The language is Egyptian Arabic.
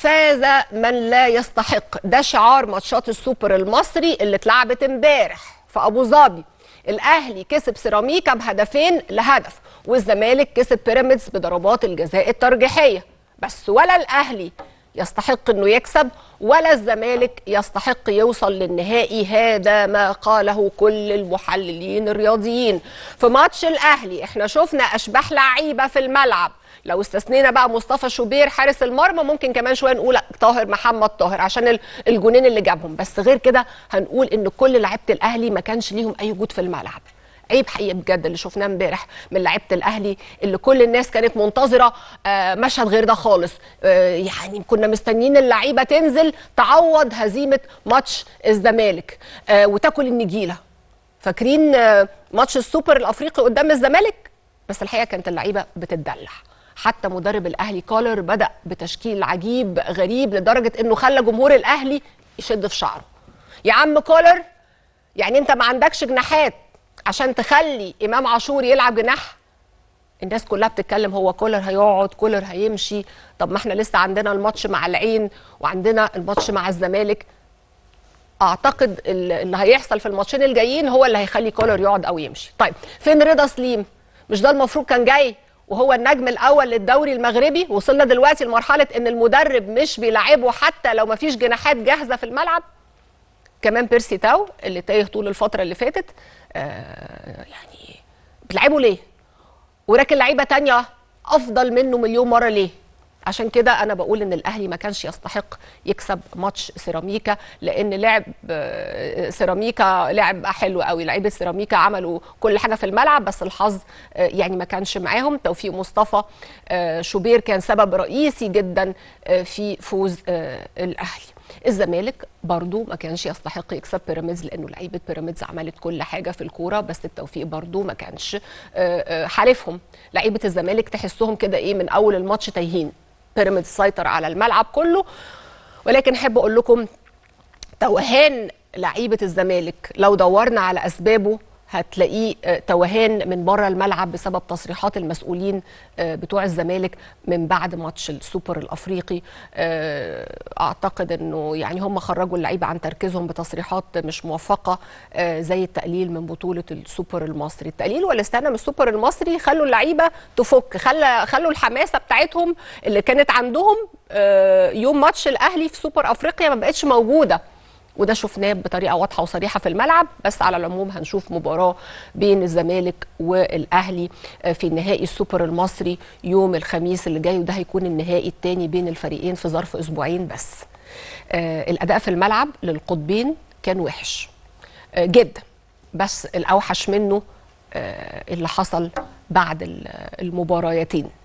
فاز من لا يستحق ده شعار ماتشات السوبر المصري اللي اتلعبت امبارح في ابو ظبي الاهلي كسب سيراميكا بهدفين لهدف والزمالك كسب بيراميدز بضربات الجزاء الترجيحيه بس ولا الاهلي يستحق انه يكسب ولا الزمالك يستحق يوصل للنهائي هذا ما قاله كل المحللين الرياضيين في ماتش الاهلي احنا شفنا اشباح لعيبه في الملعب لو استثنينا بقى مصطفى شوبير حارس المرمى ممكن كمان شويه نقول طاهر محمد طاهر عشان الجونين اللي جابهم بس غير كده هنقول ان كل لعيبه الاهلي ما كانش ليهم اي وجود في الملعب عيب حقيقي بجد اللي شفناه امبارح من لعيبه الاهلي اللي كل الناس كانت منتظره آه مشهد غير ده خالص آه يعني كنا مستنيين اللعيبه تنزل تعوض هزيمه ماتش الزمالك آه وتاكل النجيله فاكرين آه ماتش السوبر الافريقي قدام الزمالك بس الحقيقه كانت اللعيبه بتتدلع حتى مدرب الاهلي كولر بدا بتشكيل عجيب غريب لدرجه انه خلى جمهور الاهلي يشد في شعره يا عم كولر يعني انت ما عندكش جناحات عشان تخلي امام عاشور يلعب جناح الناس كلها بتتكلم هو كولر هيقعد كولر هيمشي طب ما احنا لسه عندنا الماتش مع العين وعندنا الماتش مع الزمالك اعتقد اللي هيحصل في الماتشين الجايين هو اللي هيخلي كولر يقعد او يمشي طيب فين رضا سليم مش ده المفروض كان جاي وهو النجم الاول للدوري المغربي وصلنا دلوقتي لمرحله ان المدرب مش بيلعبه حتى لو ما فيش جناحات جاهزه في الملعب كمان بيرسي تاو اللي تايه طول الفتره اللي فاتت آه يعني بتلعبه ليه وراكن لعيبه تانية افضل منه مليون مره ليه عشان كده انا بقول ان الاهلي ما كانش يستحق يكسب ماتش سيراميكا لان لعب سيراميكا لعب حلو قوي لعيبه سيراميكا عملوا كل حاجه في الملعب بس الحظ يعني ما كانش معاهم توفيق مصطفى شوبير كان سبب رئيسي جدا في فوز الاهلي الزمالك برضو ما كانش يستحق يكسب بيراميدز لانه لعيبه بيراميدز عملت كل حاجه في الكوره بس التوفيق برضو ما كانش حالفهم لعيبه الزمالك تحسهم كده ايه من اول الماتش تايهين بيراميدز سيطر على الملعب كله ولكن احب اقول لكم توهان لعيبه الزمالك لو دورنا على اسبابه هتلاقيه توهان من بره الملعب بسبب تصريحات المسؤولين بتوع الزمالك من بعد ماتش السوبر الافريقي اعتقد انه يعني هم خرجوا اللعيبه عن تركيزهم بتصريحات مش موفقه زي التقليل من بطوله السوبر المصري التقليل والاستهانه من السوبر المصري خلوا اللعيبه تفك خلى خلوا الحماسه بتاعتهم اللي كانت عندهم يوم ماتش الاهلي في سوبر افريقيا ما بقتش موجوده وده شفناه بطريقه واضحه وصريحه في الملعب بس على العموم هنشوف مباراه بين الزمالك والاهلي في نهائي السوبر المصري يوم الخميس اللي جاي وده هيكون النهائي الثاني بين الفريقين في ظرف اسبوعين بس آه الاداء في الملعب للقطبين كان وحش آه جدا بس الاوحش منه آه اللي حصل بعد المباريتين